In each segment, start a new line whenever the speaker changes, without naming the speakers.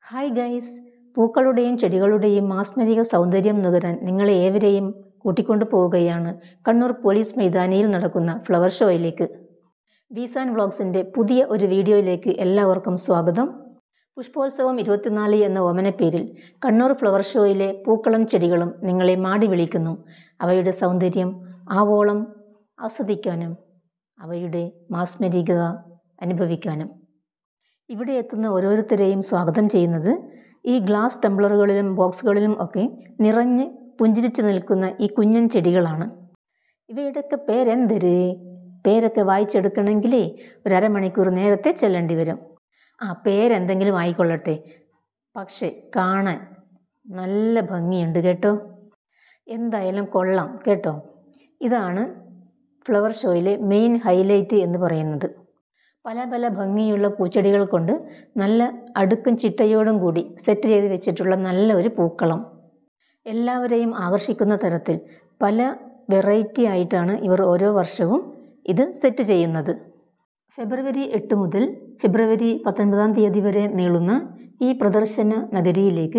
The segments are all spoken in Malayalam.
ഹായ് ഗൈസ് പൂക്കളുടെയും ചെടികളുടെയും മാസ്മരിക സൗന്ദര്യം നുകരാൻ നിങ്ങളെ ഏവരെയും കൂട്ടിക്കൊണ്ടു പോവുകയാണ് കണ്ണൂർ പോലീസ് മൈതാനിയിൽ നടക്കുന്ന ഫ്ലവർ ഷോയിലേക്ക് ബീസാൻ വ്ളോഗ്സിൻ്റെ പുതിയ ഒരു വീഡിയോയിലേക്ക് എല്ലാവർക്കും സ്വാഗതം പുഷ്പോത്സവം ഇരുപത്തിനാല് എന്ന ഓമനപ്പേരിൽ കണ്ണൂർ ഫ്ലവർ ഷോയിലെ പൂക്കളും ചെടികളും നിങ്ങളെ മാടി വിളിക്കുന്നു അവയുടെ സൗന്ദര്യം ആവോളം ആസ്വദിക്കാനും അവയുടെ മാസ്മരികത അനുഭവിക്കാനും ഇവിടെ എത്തുന്ന ഓരോരുത്തരെയും സ്വാഗതം ചെയ്യുന്നത് ഈ ഗ്ലാസ് ടംബ്ലറുകളിലും ബോക്സുകളിലും ഒക്കെ നിറഞ്ഞ് പുഞ്ചിരിച്ചു നിൽക്കുന്ന ഈ കുഞ്ഞൻ ചെടികളാണ് ഇവയുടെയൊക്കെ പേരെന്തര് പേരൊക്കെ വായിച്ചെടുക്കണമെങ്കിലേ ഒരു അരമണിക്കൂർ നേരത്തെ ചെല്ലേണ്ടി വരും ആ പേരെന്തെങ്കിലും ആയിക്കൊള്ളട്ടെ പക്ഷേ കാണാൻ നല്ല ഭംഗിയുണ്ട് കേട്ടോ എന്തായാലും കൊള്ളാം കേട്ടോ ഇതാണ് ഫ്ലവർ ഷോയിലെ മെയിൻ ഹൈലൈറ്റ് എന്ന് പറയുന്നത് പല പല ഭംഗിയുള്ള പൂച്ചെടികൾ കൊണ്ട് നല്ല അടുക്കും ചിട്ടയോടും കൂടി സെറ്റ് ചെയ്ത് വെച്ചിട്ടുള്ള നല്ല ഒരു പൂക്കളം എല്ലാവരെയും ആകർഷിക്കുന്ന തരത്തിൽ പല വെറൈറ്റി ആയിട്ടാണ് ഇവർ ഓരോ വർഷവും ഇത് സെറ്റ് ചെയ്യുന്നത് ഫെബ്രുവരി എട്ട് മുതൽ ഫെബ്രുവരി പത്തൊൻപതാം തീയതി വരെ നീളുന്ന ഈ പ്രദർശന നഗരിയിലേക്ക്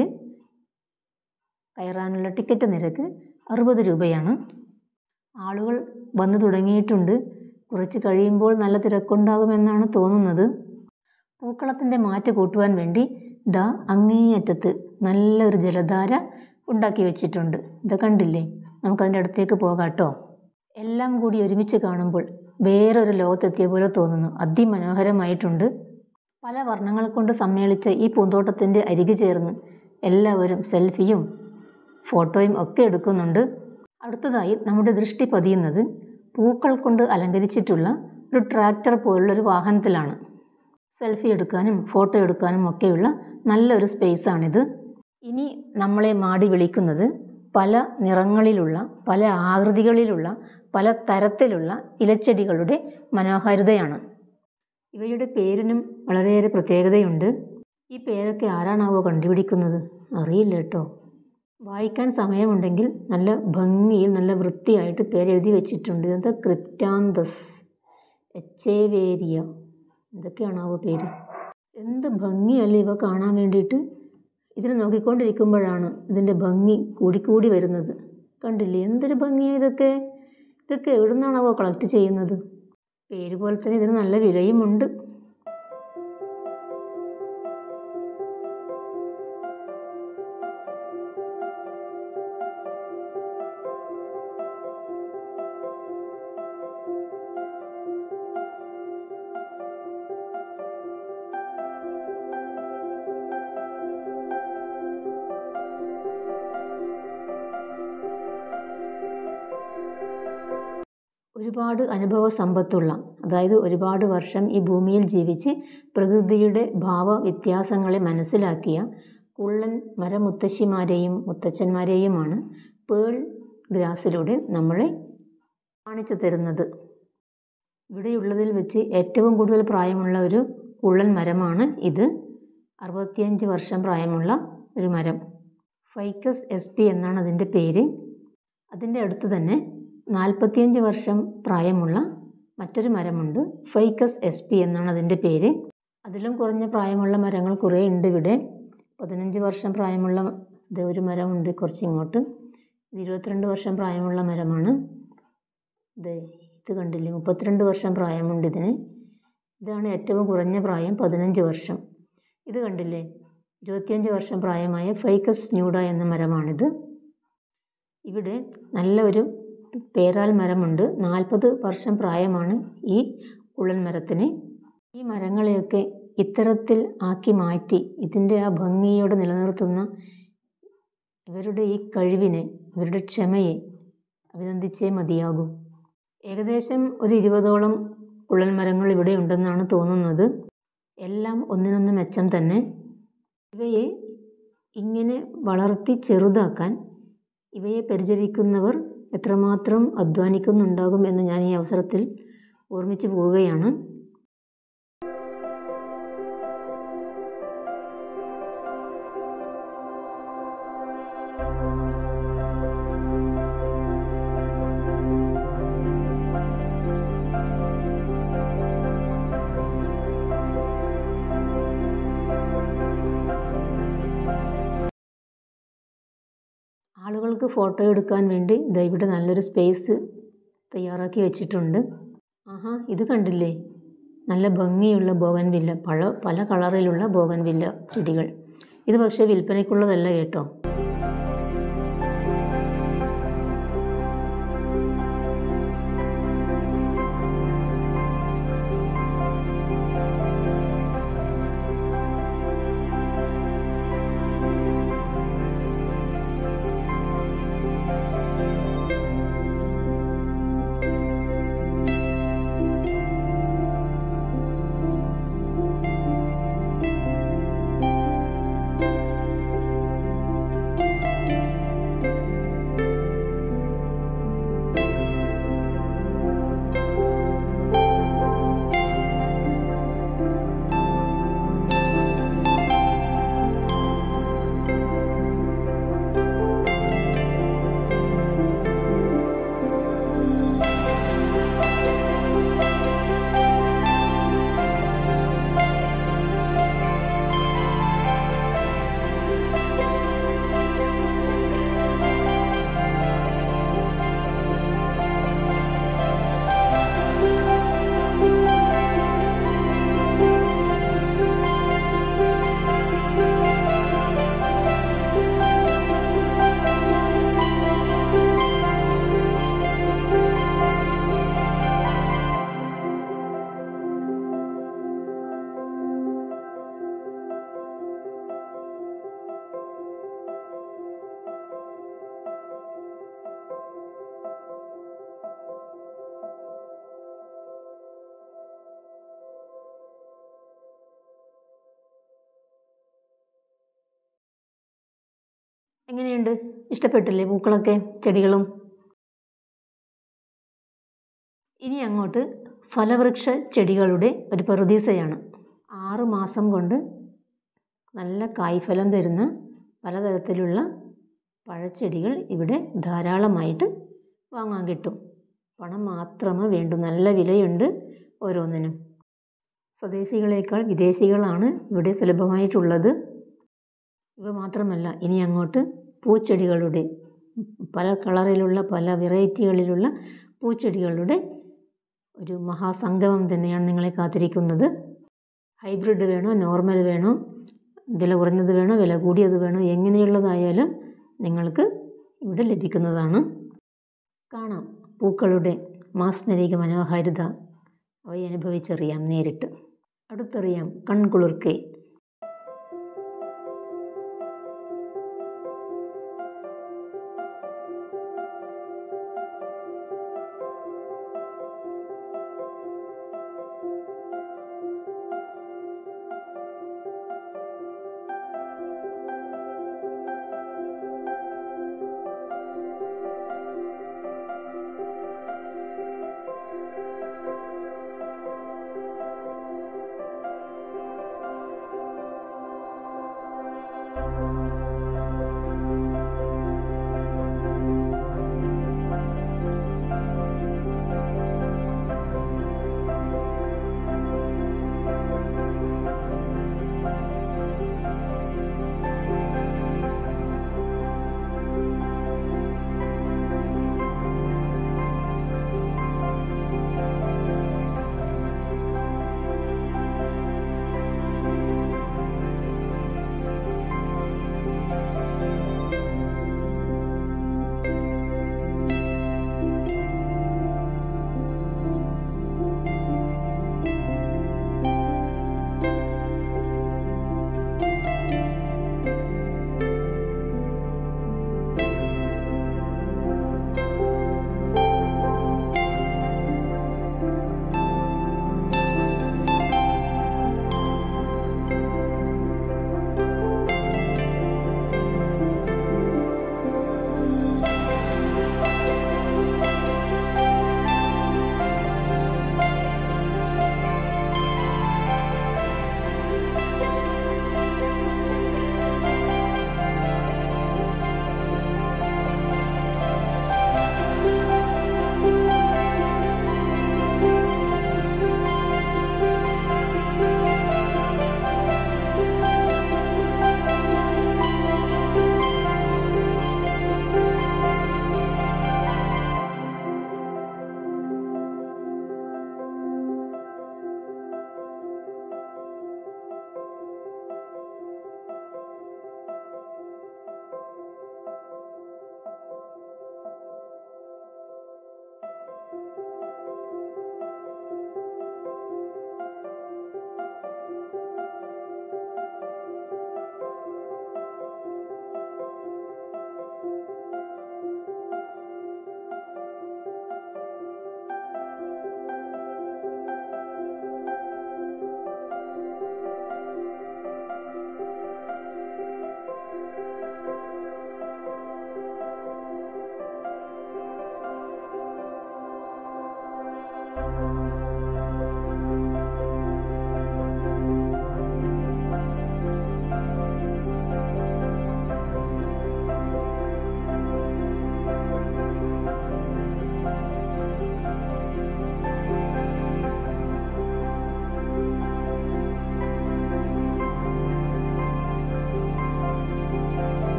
കയറാനുള്ള ടിക്കറ്റ് നിരക്ക് അറുപത് രൂപയാണ് ആളുകൾ വന്നു തുടങ്ങിയിട്ടുണ്ട് കുറച്ച് കഴിയുമ്പോൾ നല്ല തിരക്കുണ്ടാകുമെന്നാണ് തോന്നുന്നത് പൂക്കളത്തിൻ്റെ മാറ്റ് കൂട്ടുവാൻ വേണ്ടി ദാ അങ്ങേയറ്റത്ത് നല്ലൊരു ജലധാര ഉണ്ടാക്കി വെച്ചിട്ടുണ്ട് ഇത് കണ്ടില്ലേ നമുക്കതിൻ്റെ അടുത്തേക്ക് പോകാട്ടോ എല്ലാം കൂടി ഒരുമിച്ച് കാണുമ്പോൾ വേറൊരു ലോകത്തെത്തിയ പോലെ തോന്നുന്നു അതിമനോഹരമായിട്ടുണ്ട് പല വർണ്ണങ്ങൾ കൊണ്ട് സമ്മേളിച്ച ഈ പൂന്തോട്ടത്തിൻ്റെ അരികു ചേർന്ന് എല്ലാവരും സെൽഫിയും ഫോട്ടോയും ഒക്കെ എടുക്കുന്നുണ്ട് അടുത്തതായി നമ്മുടെ ദൃഷ്ടി പതിയുന്നത് പൂക്കൾ കൊണ്ട് അലങ്കരിച്ചിട്ടുള്ള ഒരു ട്രാക്ടർ പോലുള്ളൊരു വാഹനത്തിലാണ് സെൽഫി എടുക്കാനും ഫോട്ടോ എടുക്കാനും ഒക്കെയുള്ള നല്ലൊരു സ്പേസാണിത് ഇനി നമ്മളെ മാടി വിളിക്കുന്നത് പല നിറങ്ങളിലുള്ള പല ആകൃതികളിലുള്ള പല തരത്തിലുള്ള ഇലച്ചെടികളുടെ മനോഹാരിതയാണ് ഇവയുടെ പേരിനും വളരെയേറെ പ്രത്യേകതയുണ്ട് ഈ പേരൊക്കെ ആരാണാവോ കണ്ടുപിടിക്കുന്നത് അറിയില്ല കേട്ടോ വായിക്കാൻ സമയമുണ്ടെങ്കിൽ നല്ല ഭംഗിയിൽ നല്ല വൃത്തിയായിട്ട് പേരെഴുതി വെച്ചിട്ടുണ്ട് എന്താ ക്രിപ്റ്റാന്തസ് എച്ചേവേരിയ എന്തൊക്കെയാണാവോ പേര് എന്ത് ഭംഗിയല്ലേ ഇവ കാണാൻ വേണ്ടിയിട്ട് ഇതിനെ നോക്കിക്കൊണ്ടിരിക്കുമ്പോഴാണ് ഇതിൻ്റെ ഭംഗി കൂടിക്കൂടി വരുന്നത് കണ്ടില്ലേ എന്തൊരു ഭംഗിയാണ് ഇതൊക്കെ ഇതൊക്കെ എവിടെ നിന്നാണാവോ കളക്ട് ചെയ്യുന്നത് പേര് പോലെ തന്നെ ഇതിന് നല്ല വിലയുമുണ്ട് ഒരുപാട് അനുഭവ സമ്പത്തുള്ള അതായത് ഒരുപാട് വർഷം ഈ ഭൂമിയിൽ ജീവിച്ച് പ്രകൃതിയുടെ ഭാവ വ്യത്യാസങ്ങളെ മനസ്സിലാക്കിയ കുള്ളൻ മരമുത്തശ്ശിമാരെയും മുത്തച്ഛന്മാരെയുമാണ് പേൾ ഗ്രാസിലൂടെ നമ്മളെ കാണിച്ചു തരുന്നത് ഇവിടെയുള്ളതിൽ വെച്ച് ഏറ്റവും കൂടുതൽ പ്രായമുള്ള ഒരു കുള്ളൻ മരമാണ് ഇത് അറുപത്തിയഞ്ച് വർഷം പ്രായമുള്ള ഒരു മരം ഫൈക്കസ് എസ് പി എന്നാണ് അതിൻ്റെ പേര് അതിൻ്റെ അടുത്ത് തന്നെ നാൽപ്പത്തിയഞ്ച് വർഷം പ്രായമുള്ള മറ്റൊരു മരമുണ്ട് ഫൈക്കസ് എസ് പി എന്നാണ് അതിൻ്റെ പേര് അതിലും കുറഞ്ഞ പ്രായമുള്ള മരങ്ങൾ കുറേ ഉണ്ട് ഇവിടെ പതിനഞ്ച് വർഷം പ്രായമുള്ള ഇത് ഒരു മരമുണ്ട് കുറച്ച് ഇങ്ങോട്ട് ഇത് ഇരുപത്തിരണ്ട് വർഷം പ്രായമുള്ള മരമാണ് ഇത് ഇത് കണ്ടില്ലേ മുപ്പത്തിരണ്ട് വർഷം പ്രായമുണ്ട് ഇതിന് ഇതാണ് ഏറ്റവും കുറഞ്ഞ പ്രായം പതിനഞ്ച് വർഷം ഇത് കണ്ടില്ലേ ഇരുപത്തിയഞ്ച് വർഷം പ്രായമായ ഫൈക്കസ് ന്യൂഡ എന്ന മരമാണിത് ഇവിടെ നല്ല ഒരു പേരാൽ മരമുണ്ട് നാൽപ്പത് വർഷം പ്രായമാണ് ഈ ഉള്ളൻ മരത്തിന് ഈ മരങ്ങളെയൊക്കെ ഇത്തരത്തിൽ ആക്കി മാറ്റി ഇതിൻ്റെ ആ ഭംഗിയോടെ നിലനിർത്തുന്ന ഇവരുടെ ഈ കഴിവിനെ ഇവരുടെ ക്ഷമയെ അഭിനന്ദിച്ചേ മതിയാകൂ ഏകദേശം ഒരു ഇരുപതോളം ഉള്ളൻ മരങ്ങൾ ഇവിടെ ഉണ്ടെന്നാണ് തോന്നുന്നത് എല്ലാം ഒന്നിനൊന്ന് മെച്ചം തന്നെ ഇവയെ ഇങ്ങനെ വളർത്തി ചെറുതാക്കാൻ ഇവയെ പരിചരിക്കുന്നവർ എത്രമാത്രം അധ്വാനിക്കുന്നുണ്ടാകും എന്ന് ഞാൻ ഈ അവസരത്തിൽ ഓർമ്മിച്ചു പോവുകയാണ് ആളുകൾക്ക് ഫോട്ടോ എടുക്കാൻ വേണ്ടി ദാ ഇവിടെ നല്ലൊരു സ്പേസ് തയ്യാറാക്കി വെച്ചിട്ടുണ്ട് ആഹാ ഇത് കണ്ടില്ലേ നല്ല ഭംഗിയുള്ള ബോഗൻവില്ല പല പല കളറിലുള്ള ബോഗൻവില്ല ചെടികൾ ഇത് പക്ഷേ വിൽപ്പനയ്ക്കുള്ളതല്ല കേട്ടോ എങ്ങനെയുണ്ട് ഇഷ്ടപ്പെട്ടില്ലേ പൂക്കളൊക്കെ ചെടികളും ഇനി അങ്ങോട്ട് ഫലവൃക്ഷ ചെടികളുടെ ഒരു പ്രതീസയാണ് ആറ് മാസം കൊണ്ട് നല്ല കായ്ഫലം തരുന്ന പലതരത്തിലുള്ള പഴച്ചെടികൾ ഇവിടെ ധാരാളമായിട്ട് വാങ്ങാൻ കിട്ടും പണം മാത്രമേ വേണ്ടൂ നല്ല വിലയുണ്ട് ഓരോന്നിനും സ്വദേശികളേക്കാൾ വിദേശികളാണ് ഇവിടെ സുലഭമായിട്ടുള്ളത് ഇവ മാത്രമല്ല ഇനി അങ്ങോട്ട് പൂച്ചെടികളുടെ പല കളറിലുള്ള പല വെറൈറ്റികളിലുള്ള പൂച്ചെടികളുടെ ഒരു മഹാസംഗമം തന്നെയാണ് നിങ്ങളെ കാത്തിരിക്കുന്നത് ഹൈബ്രിഡ് വേണോ നോർമൽ വേണോ വില കുറഞ്ഞത് വേണോ വില കൂടിയത് വേണോ എങ്ങനെയുള്ളതായാലും നിങ്ങൾക്ക് ഇവിടെ ലഭിക്കുന്നതാണ് കാണാം പൂക്കളുടെ മാസ്മരിക മനോഹാരിത അവയെ അനുഭവിച്ചറിയാം നേരിട്ട് അടുത്തറിയാം കൺകുളിർക്കെ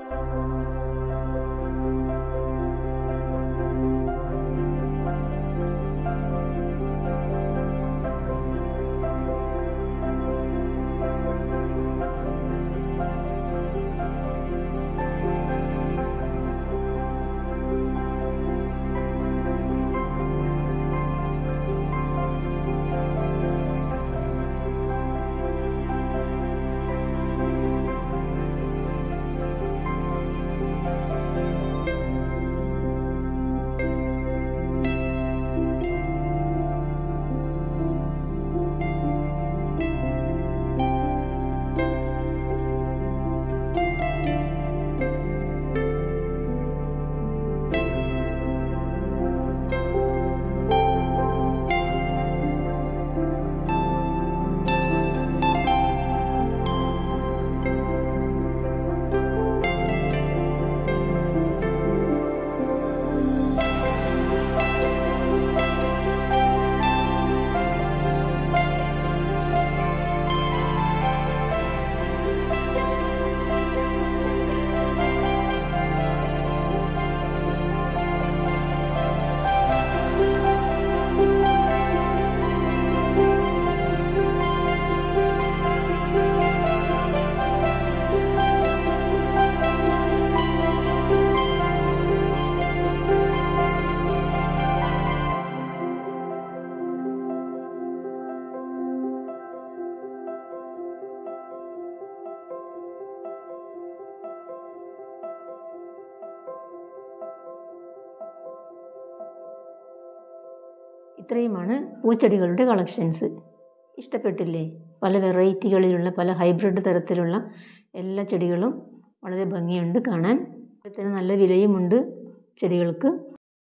ഇത്രയുമാണ് പൂച്ചെടികളുടെ കളക്ഷൻസ് ഇഷ്ടപ്പെട്ടില്ലേ പല വെറൈറ്റികളിലുള്ള പല ഹൈബ്രിഡ് തരത്തിലുള്ള എല്ലാ ചെടികളും വളരെ ഭംഗിയുണ്ട് കാണാൻ ഇതിന് നല്ല വിലയുമുണ്ട് ചെടികൾക്ക്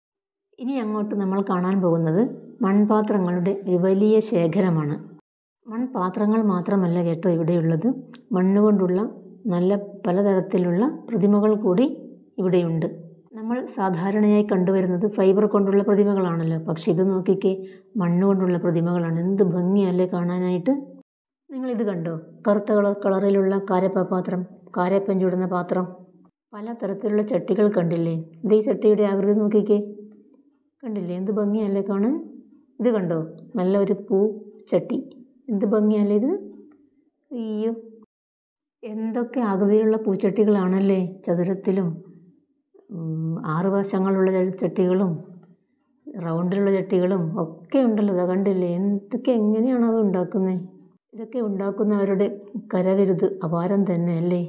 ഇനി അങ്ങോട്ട് നമ്മൾ കാണാൻ പോകുന്നത് മൺപാത്രങ്ങളുടെ ഒരു വലിയ ശേഖരമാണ് മൺപാത്രങ്ങൾ മാത്രമല്ല കേട്ടോ ഇവിടെയുള്ളത് മണ്ണുകൊണ്ടുള്ള നല്ല പലതരത്തിലുള്ള പ്രതിമകൾ കൂടി ഇവിടെയുണ്ട് നമ്മൾ സാധാരണയായി കണ്ടുവരുന്നത് ഫൈബർ കൊണ്ടുള്ള പ്രതിമകളാണല്ലോ പക്ഷെ ഇത് നോക്കിക്കേ മണ്ണുകൊണ്ടുള്ള പ്രതിമകളാണ് എന്ത് ഭംഗിയല്ലേ കാണാനായിട്ട് നിങ്ങളിത് കണ്ടോ കറുത്ത കളർ കളറിലുള്ള കാരപ്പ പാത്രം കാരപ്പൻ ചുടുന്ന പാത്രം പല തരത്തിലുള്ള ചട്ടികൾ കണ്ടില്ലേ ഇത് ഈ ചട്ടിയുടെ ആകൃതി നോക്കിക്കേ കണ്ടില്ലേ എന്ത് ഭംഗിയല്ലേ കാണാൻ ഇത് കണ്ടോ നല്ല ഒരു പൂ ചട്ടി എന്ത് ഭംഗിയല്ലേ ഇത് അയ്യോ എന്തൊക്കെ ആകൃതിയിലുള്ള പൂച്ചട്ടികളാണല്ലേ ചതുരത്തിലും ആറ് വശങ്ങളുള്ള ചട്ടികളും റൗണ്ടിലുള്ള ചട്ടികളും ഒക്കെ ഉണ്ടല്ലോ അത് കണ്ടില്ലേ എന്തൊക്കെ എങ്ങനെയാണ് അത് ഉണ്ടാക്കുന്നത് ഇതൊക്കെ ഉണ്ടാക്കുന്നവരുടെ കരവിരുത് അപാരം തന്നെ അല്ലേ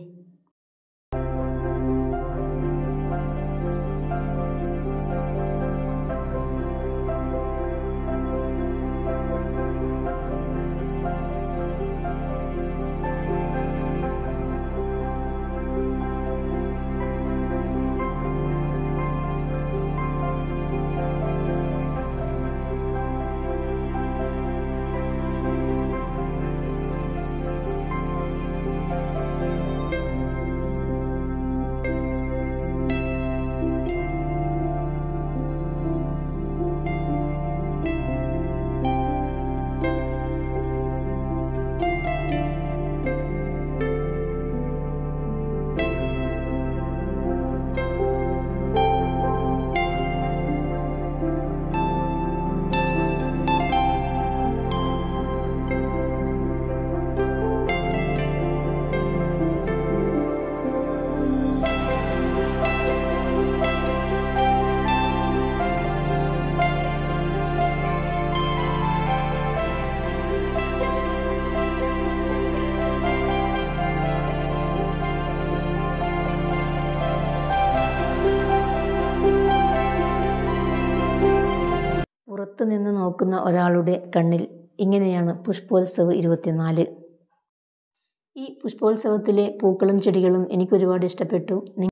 പുറത്തു നിന്ന് നോക്കുന്ന ഒരാളുടെ കണ്ണിൽ ഇങ്ങനെയാണ് പുഷ്പോത്സവ് ഇരുപത്തിനാല് ഈ പുഷ്പോത്സവത്തിലെ പൂക്കളും ചെടികളും എനിക്കൊരുപാട് ഇഷ്ടപ്പെട്ടു നി-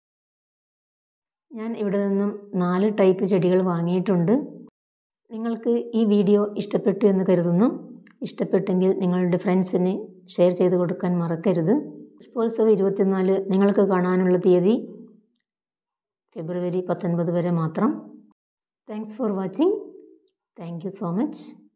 ഞാൻ ഇവിടെ നിന്നും നാല് ടൈപ്പ് ചെടികൾ വാങ്ങിയിട്ടുണ്ട് നിങ്ങൾക്ക് ഈ വീഡിയോ ഇഷ്ടപ്പെട്ടു എന്ന് കരുതുന്നു ഇഷ്ടപ്പെട്ടെങ്കിൽ നിങ്ങളുടെ ഫ്രണ്ട്സിന് ഷെയർ ചെയ്ത് കൊടുക്കാൻ മറക്കരുത് പുഷ്പോത്സവം ഇരുപത്തിനാല് നിങ്ങൾക്ക് കാണാനുള്ള തീയതി ഫെബ്രുവരി പത്തൊൻപത് വരെ മാത്രം thanks for watching thank you so much